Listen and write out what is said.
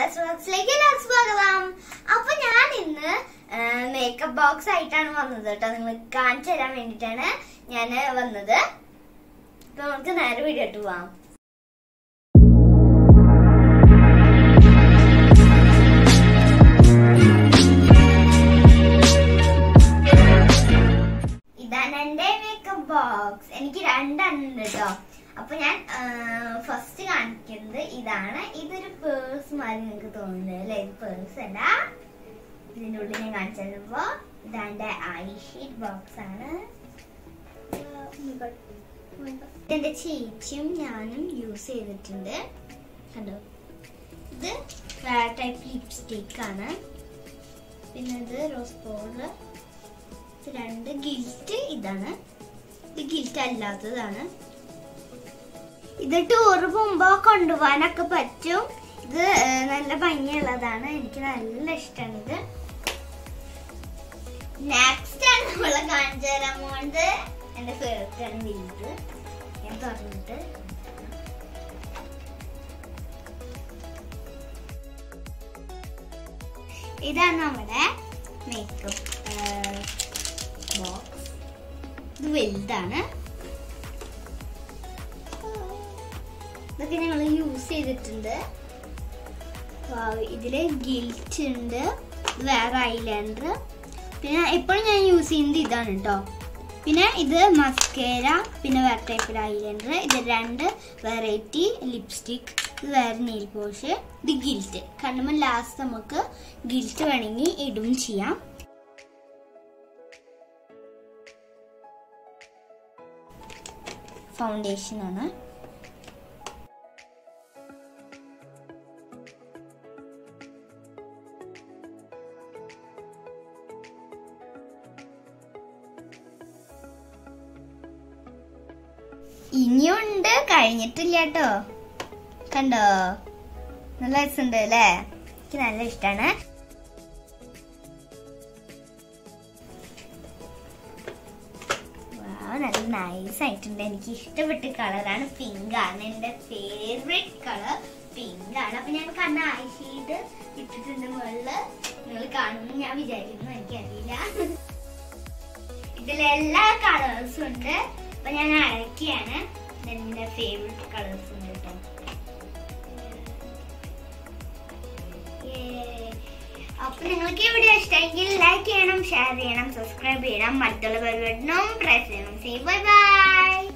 ഷാസ് ബോക്സിലേക്ക് എല്ലാവർക്കും സ്വാഗതം അപ്പൊ ഞാൻ ഇന്ന് മേക്കപ്പ് ബോക്സ് ആയിട്ടാണ് വന്നത് കേട്ടോ നിങ്ങൾ കാണിച്ചു തരാൻ വേണ്ടിട്ടാണ് ഞാൻ വന്നത് അപ്പൊ നമുക്ക് നേരെ വീഡിയോ ഇട്ട് പോവാം ഇതാണ് എന്റെ മേക്കപ്പ് ബോക്സ് എനിക്ക് രണ്ടെണ്ണം ഉണ്ട് കേട്ടോ അപ്പൊ ഞാൻ ഫസ്റ്റ് കാണിക്കുന്നത് ഇതാണ് ഇതൊരു പേഴ്സ് മാതിരി നിങ്ങൾക്ക് തോന്നുന്നത് അല്ലേ ഇത് പേഴ്സ് അല്ല ഇതിന്റെ ഉള്ളിൽ ഞാൻ കാണിച്ചു തരുമ്പോ ഇതാണ്ട് ഐ ഷീറ്റ് ബോക്സ് ആണ് എന്റെ ചേച്ചിയും ഞാനും യൂസ് ചെയ്തിട്ടുണ്ട് കണ്ടോ ഇത് ടൈപ്പ് ലിപ്സ്റ്റിക് ആണ് പിന്നെ ഇത് റോസ് പൗഡർ രണ്ട് ഗിൽറ്റ് ഇതാണ് ഇത് ഗിൽറ്റ് അല്ലാത്തതാണ് ഇത് ടൂർ പോകുമ്പോ കൊണ്ടുപോകാനൊക്കെ പറ്റും ഇത് ഏർ, നല്ല ഭംഗിയുള്ളതാണ് എനിക്ക് നല്ല ഇഷ്ടമാണ് ഇത് നെക്സ്റ്റ് ആണ് നമ്മളെ കാണിച്ചു തരാൻ പോകുന്നത് എന്റെ ഫേവറേറ്റ് ആണ് വലുത് ഞാൻ തുറന്നിട്ട് ഇതാണ് നമ്മുടെ മേക്കപ്പ് ബോക്സ് ഇത് വലുതാണ് ഇതൊക്കെ ഞങ്ങൾ യൂസ് ചെയ്തിട്ടുണ്ട് Wow, ഇതില് ഗിൽറ്റ് ഉണ്ട് ഇത് വേറെ ഐലൈനർ പിന്നെ എപ്പോഴും ഞാൻ യൂസ് ചെയ്യുന്നത് ഇതാണ് കേട്ടോ പിന്നെ ഇത് മസ്കേര പിന്നെ വേറെ ടൈപ്പിൽ ഐലൈനർ ഇത് രണ്ട് വെറൈറ്റി ലിപ്സ്റ്റിക് ഇത് വേറെ നെയിൽ പോഷ് ഇത് ഗിൽറ്റ് കണ്ടുമ്പോൾ ലാസ്റ്റ് നമുക്ക് ഗിൽറ്റ് വേണമെങ്കിൽ ഇടും ചെയ്യാം ഫൗണ്ടേഷൻ ആണ് ഇനിയുണ്ട് കഴിഞ്ഞിട്ടില്ല കേട്ടോ കണ്ടോ നല്ല രസമുണ്ട് അല്ലേ എനിക്ക് നല്ല ഇഷ്ടമാണ് നല്ല നൈസ് ആയിട്ടുണ്ട് എനിക്ക് ഇഷ്ടപ്പെട്ട കളറാണ് പിങ്ക് ആണ് എന്റെ ഫേവറേറ്റ് കളർ പിങ്ക് ആണ് അപ്പൊ ഞാൻ കണ്ണ ഐഷീഡ് ഇട്ടിട്ടുണ്ട് മുകളില് നിങ്ങൾ കാണുമെന്ന് ഞാൻ വിചാരിക്കുന്നു എനിക്കറിയില്ല ഇതിലെല്ലാ കളേഴ്സും ഉണ്ട് അപ്പൊ ഞാൻ അടക്കിയാണ് എന്റെ ഫേവറേറ്റ് കളേഴ്സ് ഉണ്ട് കേട്ടോ Yay. അപ്പൊ നിങ്ങൾക്ക് ഈ വീഡിയോ ഇഷ്ടമെങ്കിൽ ലൈക്ക് ചെയ്യണം ഷെയർ ചെയ്യണം സബ്സ്ക്രൈബ് ചെയ്യണം മറ്റുള്ള ബെൽബട്ടനും പ്രസ് ചെയ്യണം സീ ബൈ ബൈ